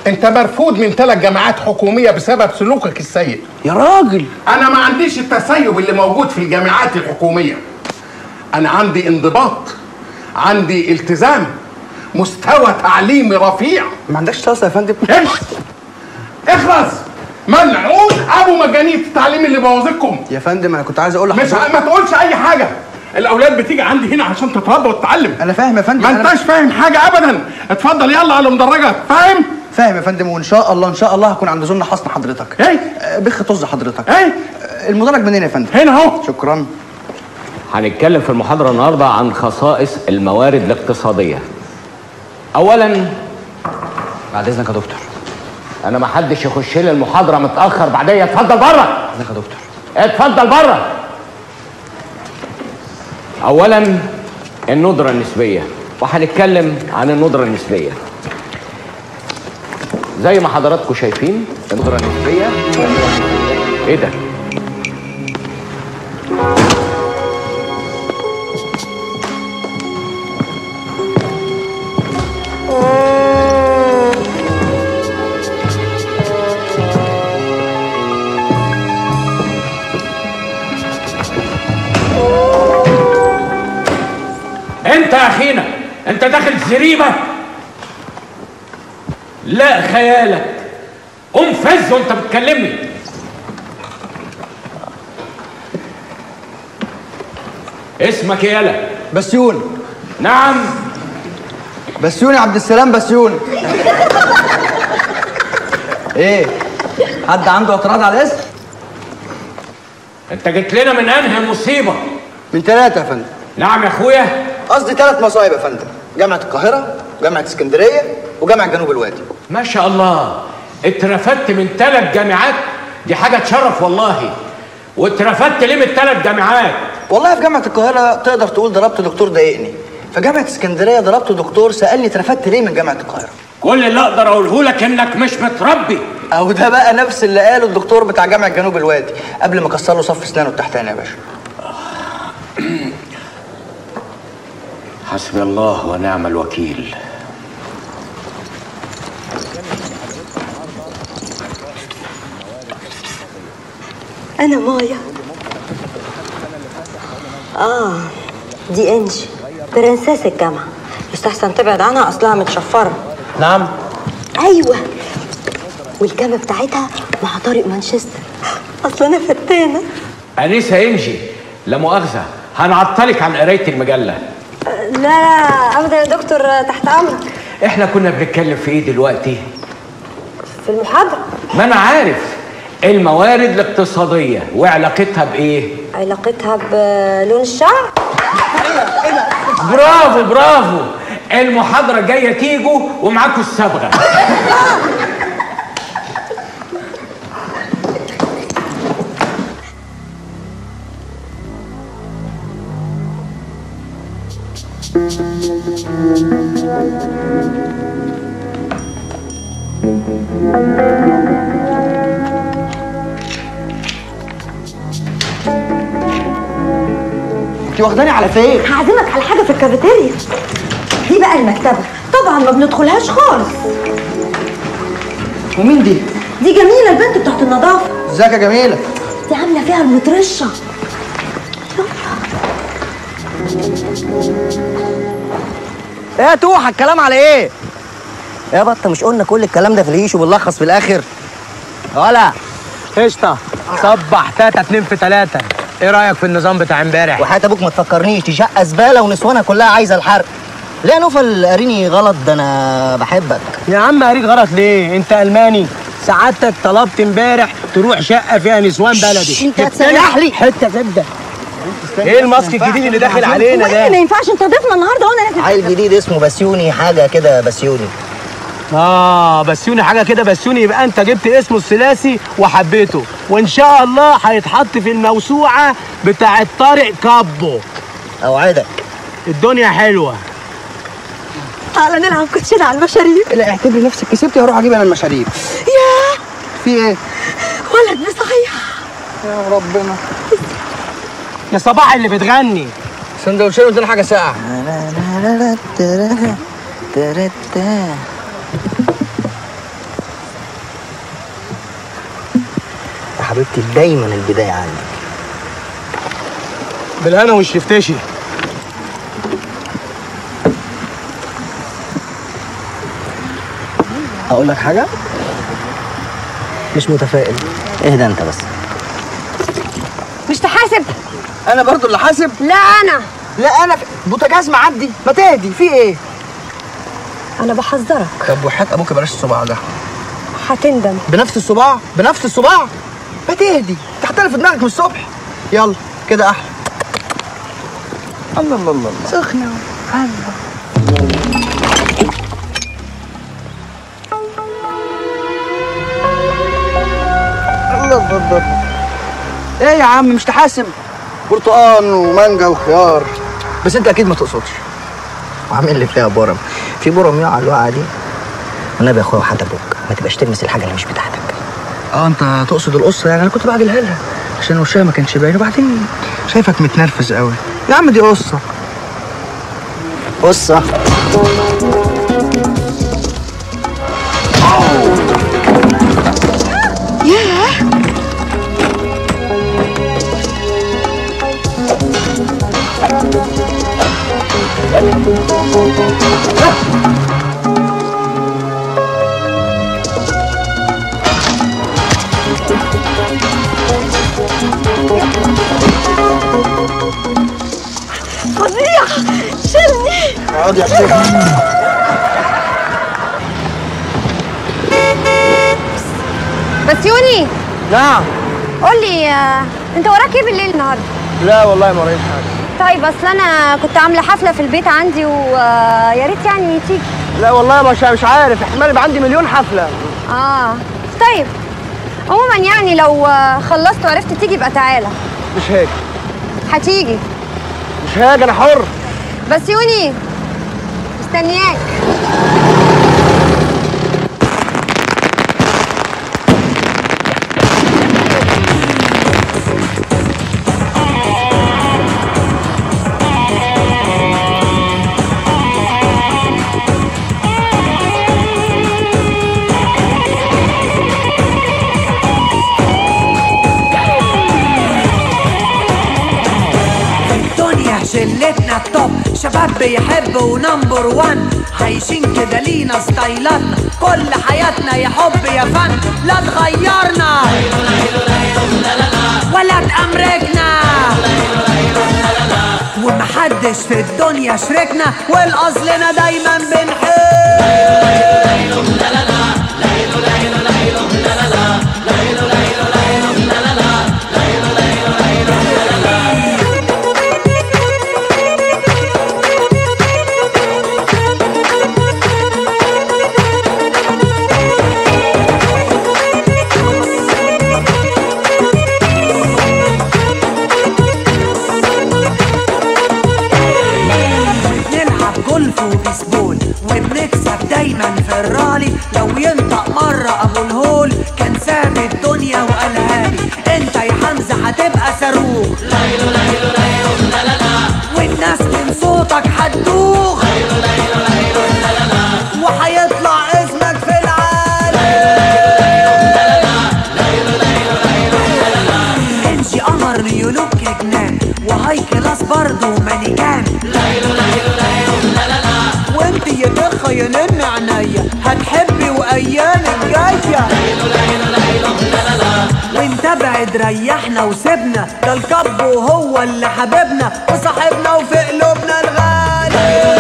انت مرفوض من ثلاث جامعات حكوميه بسبب سلوكك السيء يا راجل انا ما عنديش التسيب اللي موجود في الجامعات الحكوميه انا عندي انضباط عندي التزام مستوى تعليمي رفيع ما عندكش طاسه يا فندم امشي اخلص ملعون ابو مجانين التعليم اللي بوظكم يا فندم انا كنت عايز اقول مش لحضرتك ما تقولش اي حاجه الاولاد بتيجي عندي هنا عشان تتربى وتتعلم انا فاهم يا فندم ما أنا انتش فاهم حاجه ابدا اتفضل يلا على المدرجه فاهم فاهم يا فندم وان شاء الله ان شاء الله هكون عند زون حصن حضرتك ايه آه، بخ طز حضرتك ايه آه، المدرج منين يا فندم هنا اهو شكرا هنتكلم في المحاضرة النهاردة عن خصائص الموارد الاقتصادية أولا بعد اذنك يا دكتور أنا ما حدش يخش لي المحاضرة متأخر بعديا اتفضل بره اذنك يا دكتور اتفضل بره أولا الندرة النسبية وهنتكلم عن الندرة النسبية زي ما حضراتكم شايفين الندرة النسبية ايه ده؟ انت يا اخينا انت داخل زريبه لا خيالك قوم فز وانت بتكلمني اسمك ايه يالا بسيون نعم بسيون يا عبد السلام بسيون ايه حد عنده اعتراض على الاسم انت جيت لنا من انهي مصيبه من ثلاثة يا فندم نعم يا اخويا قصدي ثلاث مصايب يا فندم جامعة القاهرة جامعة اسكندرية وجامعة جنوب الوادي ما شاء الله اترفدت من ثلاث جامعات دي حاجه تشرف والله واترفدت ليه من ثلاث جامعات والله في جامعة القاهرة تقدر تقول ضربت دكتور ضايقني في جامعة اسكندرية ضربت دكتور سألني اترفدت ليه من جامعة القاهرة كل اللي اقدر اقوله لك انك مش متربي أو ده بقى نفس اللي قاله الدكتور بتاع جامعة جنوب الوادي قبل ما كسر له صف اسنانه التحتاني يا باشا حسبي الله ونعم الوكيل أنا مايا آه دي إنجي برنسيس الجامعة يستحسن تبعد عنها أصلها متشفرة نعم أيوة والجامعة بتاعتها مع طارق مانشستر أصل أنا فتانة انسه انجي لا مؤاخذه هنعطلك عن قرايه المجله لا لا أبدا يا دكتور تحت أمرك احنا كنا بنتكلم في ايه دلوقتي في المحاضرة ما انا عارف الموارد الاقتصاديه وعلاقتها بايه علاقتها بلون الشعر برافو برافو المحاضره جايه تيجوا ومعاكم الصبغه انت واخداني على فين؟ هعزمك على حاجة في الكافيتيريا دي بقى المكتبة طبعا ما بندخلهاش خالص ومين دي؟ دي جميلة البنت بتاعت النظافة ازيك يا جميلة؟ دي عاملة فيها المطرشة ايه يا توحة الكلام على ايه؟ يا بطة مش قلنا كل الكلام ده في الهيش وبنلخص في الاخر؟ ولا قشطة صبح تاتا اتنين في تلاتة ايه رأيك في النظام بتاع امبارح؟ وحياة ابوك ما تفكرنيش دي شقة زبالة ونسوانها كلها عايزة الحرق ليه يا نوفل قاريني غلط ده انا بحبك يا عم قريت غلط ليه؟ انت الماني سعادتك طلبت امبارح تروح شقة فيها نسوان بلدي انت هتسيح لي حتة زبدة ايه الماسك الجديد اللي داخل علينا هو إيه ما ده؟ ينفعش انت ضيفنا النهارده وانا لازم عيل جديد اسمه بسيوني حاجة كده بسيوني اه بسيوني حاجة كده بسيوني يبقى انت جبت اسمه الثلاثي وحبيته وان شاء الله هيتحط في الموسوعة بتاعت طارق كابو اوعدك الدنيا حلوة تعالى نلعب كوتشينه على المشاريب لا اعتبري نفسك كسبتي هروح اجيب انا المشاريب ياه في ايه؟ ولد بصحيح يا ربنا يا صباح اللي بتغني سندوتشين ودينا حاجة ساقعة حبيبتي دايما البدايه عندي بالهنا والشفتشي اقول لك حاجه مش متفائل اهدى انت بس مش تحاسب انا برضو اللي حاسب لا انا لا انا في... بوتاجاز معدي ما تهدي في ايه انا بحذرك طب وحياة ابوك بلاش الصباع ده هتندم بنفس الصباع بنفس الصباع ما تهدي تحترف في دماغك من الصبح يلا كده احلى الله الله الله الله. سخنه الله الله الله ايه يا عم مش تحاسب برتقان ومانجا وخيار بس انت اكيد ما تقصدش وعامل لي فيها برم في برم يقع على الوقعه دي والنبي يا اخويا وحد ابوك ما تبقاش تلمس الحاجه اللي مش بتاعتك اه انت تقصد القصه يعني انا كنت بعجلها لها عشان وشها ما كانش باين وبعدين شايفك متنرفز قوي يا عم دي قصه قصه فظيع شلني اقعد يا شيخ بس يوني نعم قول لي آه، انت وراك ايه بالليل النهارده لا والله ما رأيت حاجه طيب اصل انا كنت عامله حفله في البيت عندي ويا ريت يعني تيجي لا والله مش مش عارف احتمال يبقى عندي مليون حفله اه طيب عموما يعني لو آه، خلصت وعرفت تيجي يبقى تعالى مش هاجي هتيجي مش هاجي انا حر بس يوني مستنياك الدنيا شلتنا التوب شباب بيحبوا نمبر وان عايشين كده لينا ستايلاتنا كل حياتنا يا حب يا فن لا تغيرنا ولا تأمركنا ومحدش في الدنيا شركنا والأصلنا دايما نلعب جولف وبيسبول وبنكسب دايما في الرالي لو ينطق مرة ابو الهول كان ساب الدنيا وقالها لي انت يا حمزة هتبقى صاروخ والناس من صوتك هتدوخ وهيطلع اسمك في العالم انشي قمر نيولوك جنان وهاي كلاس برضه مانيكان وانت يا دخة يا نن عينيا هتحبي وايامك جايه وانت بعد ريحنا وسيبنا ده الكب وهو اللي حبيبنا وصاحبنا وفي قلوبنا الغالي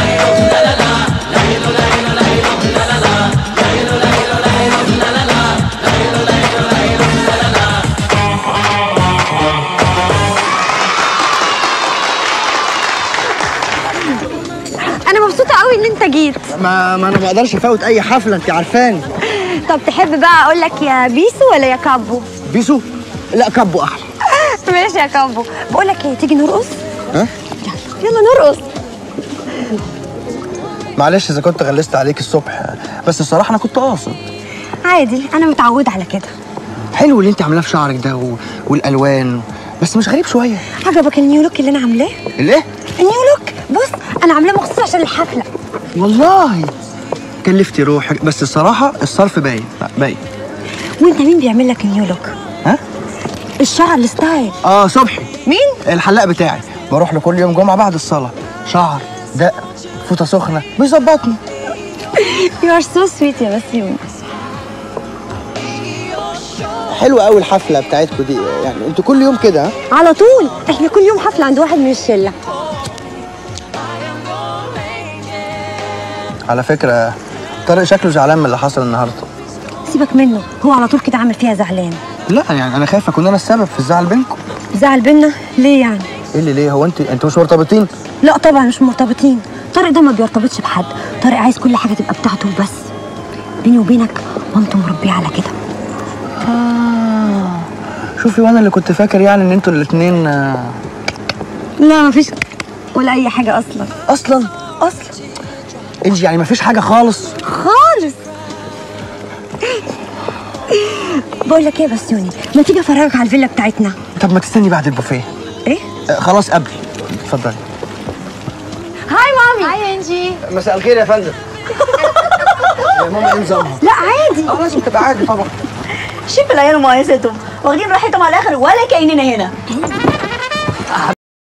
انا مبسوطه قوي ان انت جيت ما ما انا ما اقدرش افوت اي حفله انت عارفاني طب تحب بقى اقول لك يا بيسو ولا يا كابو بيسو لا كبو احلى ماشي يا كابو بقول لك ايه تيجي نرقص ها يلا نرقص معلش اذا كنت غلست عليك الصبح بس الصراحه انا كنت قاصد عادي انا متعوده على كده حلو اللي انت عاملاه في شعرك ده و... والالوان بس مش غريب شويه عجبك النيو لوك اللي انا عاملاه ليه النيو لوك بص انا عاملاه مخصوص عشان الحفله والله كلفتي روحك بس الصراحه الصرف باين لا، باين وانت مين بيعمل لك النيو لوك ها الشعر الستايل اه صبحي مين الحلاق بتاعي بروح له كل يوم جمعه بعد الصلاه شعر دق فوطه سخنه بيظبطني يو ار سو سويت يا بسيوني حلوه قوي الحفله بتاعتكم دي يعني انتوا كل يوم كده ها؟ على طول احنا كل يوم حفله عند واحد من الشله على فكره طارق شكله زعلان من اللي حصل النهارده سيبك منه هو على طول كده عامل فيها زعلان لا يعني انا خايف اكون انا السبب في الزعل بينكم زعل بينا ليه يعني ايه اللي ليه هو انت انتوا مش مرتبطين لا طبعا مش مرتبطين طارق ده ما بيرتبطش بحد طارق عايز كل حاجه تبقى بتاعته وبس بيني وبينك مامته مربيه على كده شوفي وانا اللي كنت فاكر يعني ان انتوا الاثنين لا مفيش ولا اي حاجه اصلا اصلا اصلا انت يعني مفيش حاجه خالص خالص بقول لك ايه يا بسيوني ما تيجي افرجك على الفيلا بتاعتنا طب ما تستني بعد البوفيه ايه آه خلاص قبل اتفضلي هاي مامي هاي انجي مساء الخير يا فندم يا ماما ايه نظامها؟ لا عادي اه لازم تبقى عادي طبعا شوف العيال ومقايستهم واخدين راحتهم على الاخر ولا كاننا هنا